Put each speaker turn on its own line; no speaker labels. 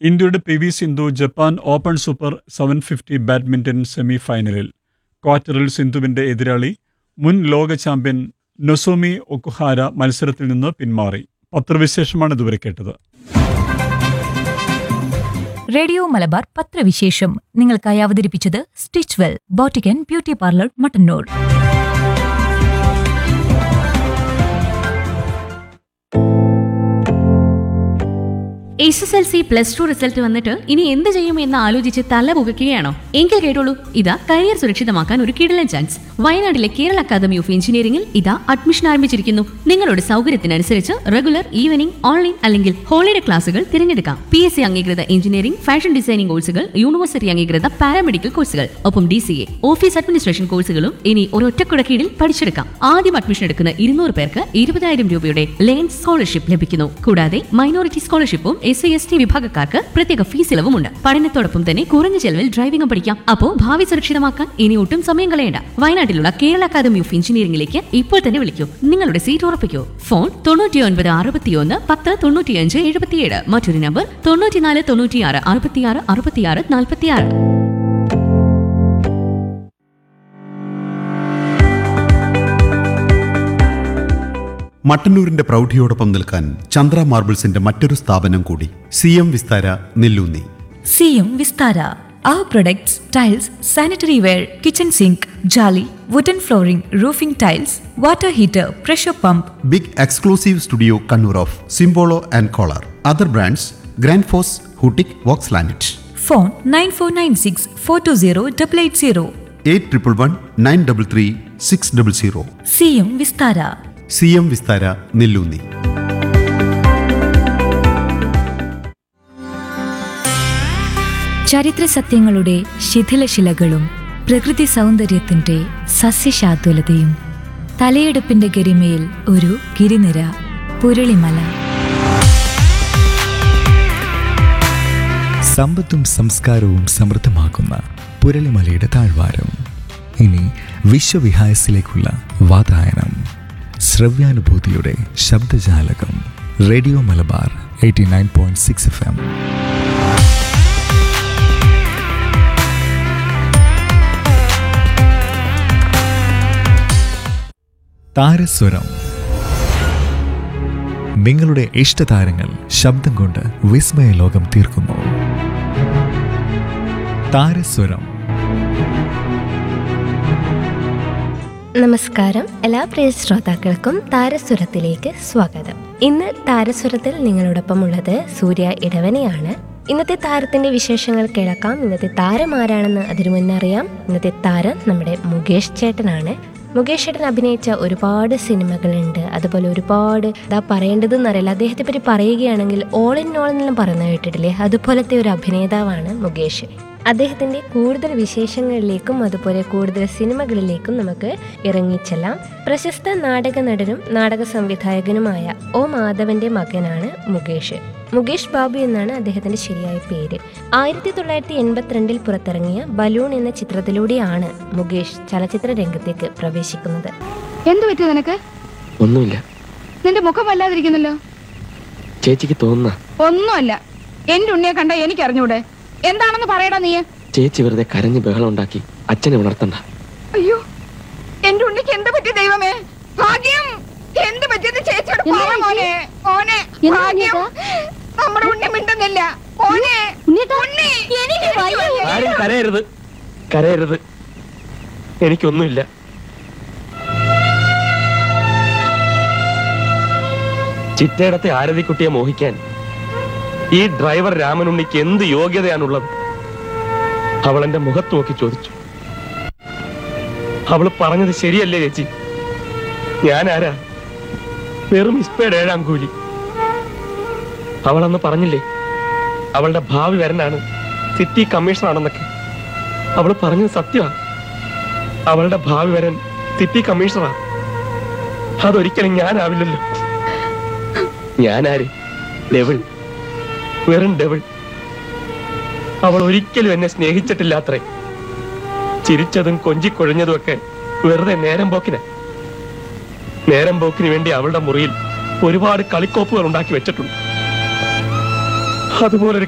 ഇന്ത്യയുടെ P V Sindhu Japan Open super seven fifty badminton semi ഫൈനലിൽ ക്വാർട്ടറിൽ സിന്ധുവിന്റെ എതിരാളി മുൻ ലോക ചാമ്പ്യൻ നൊസോമി ഒക്കുഹാര മത്സരത്തിൽ നിന്ന് പിന്മാറി പത്രവിശേഷമാണ് ഇതുവരെ കേട്ടത്
റേഡിയോ മലബാർ പത്രവിശേഷം നിങ്ങൾക്കായി അവതരിപ്പിച്ചത് സ്റ്റിച്ച് വെൽ ബോട്ടിക്കൻ beauty parlour Mattannur
S S L C plus two result വന്നിട്ട് ഇനി എന്ത് ചെയ്യും എന്ന് ആലോചിച്ച് തല പുകയ്ക്കുകയാണോ എങ്കിൽ കേട്ടോളൂ ഇതാ കരിയർ സുരക്ഷിതമാക്കാൻ ഒരു കിടലൻ ചാൻസ് വയനാട്ടിലെ കേരള അക്കാദമി ഓഫ് എഞ്ചിനീയറിംഗിൽ ഇതാ അഡ്മിഷൻ ആരംഭിച്ചിരിക്കുന്നു നിങ്ങളുടെ സൗകര്യത്തിനനുസരിച്ച് റെഗുലർ ഈവനിംഗ് ഓൺലൈൻ അല്ലെങ്കിൽ ഹോളിഡേ ക്ലാസുകൾ തിരഞ്ഞെടുക്കാം പി എസ് സി അംഗീകൃത എഞ്ചിനീയറിംഗ് ഫാഷൻ ഡിസൈനിംഗ് കോഴ്സുകൾ യൂണിവേഴ്സിറ്റി അംഗീകൃത പാരാമെഡിക്കൽ കോഴ്സുകൾ ഒപ്പം D C A office administration കോഴ്സുകളും ഇനി ഒരൊറ്റക്കുട കീഴിൽ പഠിച്ചെടുക്കാം ആദ്യം അഡ്മിഷൻ എടുക്കുന്ന ഇരുന്നൂറ് പേർക്ക് ഇരുപതായിരം രൂപയുടെ ലേൺ സ്കോളർഷിപ്പ് ലഭിക്കുന്നു കൂടാതെ മൈനോറിറ്റി സ്കോളർഷിപ്പും എസ് സി എസ് ടി വിഭാഗക്കാർക്ക് പ്രത്യേക ഫീസ് ഇളവുമുണ്ട് പഠനത്തോടൊപ്പം തന്നെ കുറഞ്ഞ ചെലവിൽ ഡ്രൈവിംഗും പഠിക്കാം അപ്പോ ഭാവി സുരക്ഷിതമാക്കാൻ ഇനി ഒട്ടും സമയം കളയണ്ട വയനാട്ടിലുള്ള കേരള അക്കാദമി ഓഫ് എഞ്ചിനീയറിംഗിലേക്ക് ഇപ്പോൾ തന്നെ വിളിക്കൂ നിങ്ങളുടെ സീറ്റ് ഉറപ്പിക്കൂ ഫോൺ തൊണ്ണൂറ്റി ഒൻപത് അറുപത്തിയൊന്ന് പത്ത് തൊണ്ണൂറ്റിയഞ്ച് എഴുപത്തിയേഴ് മറ്റൊരു നമ്പർ തൊണ്ണൂറ്റിനാല് തൊണ്ണൂറ്റിയാറ് അറുപത്തിയാറ് അറുപത്തിയാറ് നാൽപ്പത്തിയാറ്
മട്ടന്നൂരിന്റെ പ്രൗഢിയോടൊപ്പം നിൽക്കാൻ ചന്ദ്ര മാർബിൾസിന്റെ മറ്റൊരു സ്ഥാപനം കൂടി C M Vistara Nelloonni
C M Vistara Our products, tiles, sanitary ware, kitchen sink, jolly, wooden flooring, roofing tiles, water heater, pressure pump,
big exclusive studio Kannur of Simpolo and Kohler other brands Grundfos ഹൂട്ടിക് വോക്സ് ലാനറ്റ്
phone 9496 420 880.
Eight triple one nine double three six double zero
C M Vistara
C M Vistara Nelloonni
ചരിത്ര സത്യങ്ങളുടെ ശിഥിലശിലകളും പ്രകൃതി സൗന്ദര്യത്തിന്റെ സസ്യശാതുലതയും തലയെടുപ്പിന്റെ ഗരിമയിൽ ഒരു ഗിരിനിര പുരളിമല
സമ്പത്തും സംസ്കാരവും സമൃദ്ധമാക്കുന്ന പുരളിമലയുടെ താഴ്വാരം ഇനി വിശ്വവിഹായസിലേക്കുള്ള വാതായനം ശ്രവ്യാനുഭൂതിയുടെ ശബ്ദജാലകം radio Malabar eighty nine point six F M താരസ്വരം നിങ്ങളുടെ ഇഷ്ടതാരങ്ങൾ ശബ്ദം കൊണ്ട് വിസ്മയ ലോകം തീർക്കുന്നു താരസ്വരം
നമസ്കാരം എല്ലാ പ്രിയ ശ്രോതാക്കൾക്കും താരസ്വരത്തിലേക്ക് സ്വാഗതം ഇന്ന് താരസ്വരത്തിൽ നിങ്ങളോടൊപ്പം ഉള്ളത് സൂര്യ ഇടവനെയാണ് ഇന്നത്തെ താരത്തിന്റെ വിശേഷങ്ങൾ കേൾക്കാം ഇന്നത്തെ താരം ആരാണെന്ന് അതിനു മുന്നേ അറിയാം ഇന്നത്തെ താരം നമ്മുടെ മുകേഷ് ചേട്ടനാണ് മുകേഷ് ചേട്ടൻ അഭിനയിച്ച ഒരുപാട് സിനിമകളുണ്ട് അതുപോലെ ഒരുപാട് ഇതാ പറയേണ്ടതെന്നറിയില്ല അദ്ദേഹത്തെ പറ്റി പറയുകയാണെങ്കിൽ ഓൾ ഇൻ ഓൾ എന്നെല്ലാം പറയുന്നത് കേട്ടിട്ടില്ലേ അതുപോലത്തെ ഒരു അഭിനേതാവാണ് മുകേഷ് അദ്ദേഹത്തിന്റെ കൂടുതൽ വിശേഷങ്ങളിലേക്കും അതുപോലെ കൂടുതൽ സിനിമകളിലേക്കും നമുക്ക് ഇറങ്ങിച്ചെല്ലാം പ്രശസ്ത നാടക നടനും നാടക സംവിധായകനുമായ ഒ മാധവന്റെ മകനാണ് മുകേഷ് മുകേഷ് ബാബു എന്നാണ് അദ്ദേഹത്തിന്റെ ശരിയായ പേര് ആയിരത്തി തൊള്ളായിരത്തി എൺപത്തിരണ്ടിൽ പുറത്തിറങ്ങിയ ബലൂൺ എന്ന ചിത്രത്തിലൂടെയാണ് മുകേഷ് ചലച്ചിത്ര രംഗത്തേക്ക് പ്രവേശിക്കുന്നത്
എന്തു പറ്റി നിനക്ക്
ഒന്നുമില്ല
നിന്റെ മുഖം വല്ലാതിരിക്കുന്നല്ലോ
ചേച്ചിക്ക് തോന്നുന്ന
ഒന്നുമല്ല എന്റെ ഉണ്ണിയെ കണ്ട എനിക്ക് അറിഞ്ഞൂടെ എന്താണെന്ന് പറയടാ നീ
ചേച്ചി വെറുതെ കരഞ്ഞ് ബഹളം ഉണ്ടാക്കി അച്ഛനെ ഉണർത്തണ്ട
അയ്യോ എന്റെ ഉണ്ണിക്ക് എന്ത് പറ്റി ദൈവമേ ഭാഗ്യം എന്ത് പറ്റിയത് ചേച്ചിയോട് പറ മോനെ മോനെ ഭാഗ്യം നമ്മുടെ ഉണ്ണി മിണ്ടുന്നില്ല മോനെ ഉണ്ണി
ആരും കരയരുത് കരയരുത് എനിക്കൊന്നുമില്ല ചിറ്റയിടത്തെ ആരതിക്കുട്ടിയെ മോഹിക്കാൻ ഈ ഡ്രൈവർ രാമനുണ്ണിക്ക് എന്ത് യോഗ്യതയാണുള്ളത് അവൾ എന്റെ മുഖത്ത് നോക്കി ചോദിച്ചു അവൾ പറഞ്ഞത് ശരിയല്ലേ ചേച്ചി ഞാൻ ആരാ വെറും ഇസ്പേഡ് ഏഴാം കൂലി അവൾ അന്ന് പറഞ്ഞില്ലേ അവളുടെ ഭാവി വരനാണ് സിറ്റി കമ്മീഷണറാണെന്നൊക്കെ അവൾ പറഞ്ഞത് സത്യമാണ് അവളുടെ ഭാവി വരൻ സിറ്റി കമ്മീഷണറാ അതൊരിക്കലും ഞാനാവില്ലല്ലോ ഞാനാര് ഡെവിൾ വെറും ഡെവിൾ അവൾ ഒരിക്കലും എന്നെ സ്നേഹിച്ചിട്ടില്ലാത്രേ ചിരിച്ചതും കൊഞ്ചിക്കൊഴിഞ്ഞതും ഒക്കെ വെറുതെ നേരം പോക്കിന് നേരം പോക്കിന് വേണ്ടി അവളുടെ മുറിയിൽ ഒരുപാട് കളിക്കോപ്പുകൾ ഉണ്ടാക്കി വെച്ചിട്ടുണ്ട് അതുപോലൊരു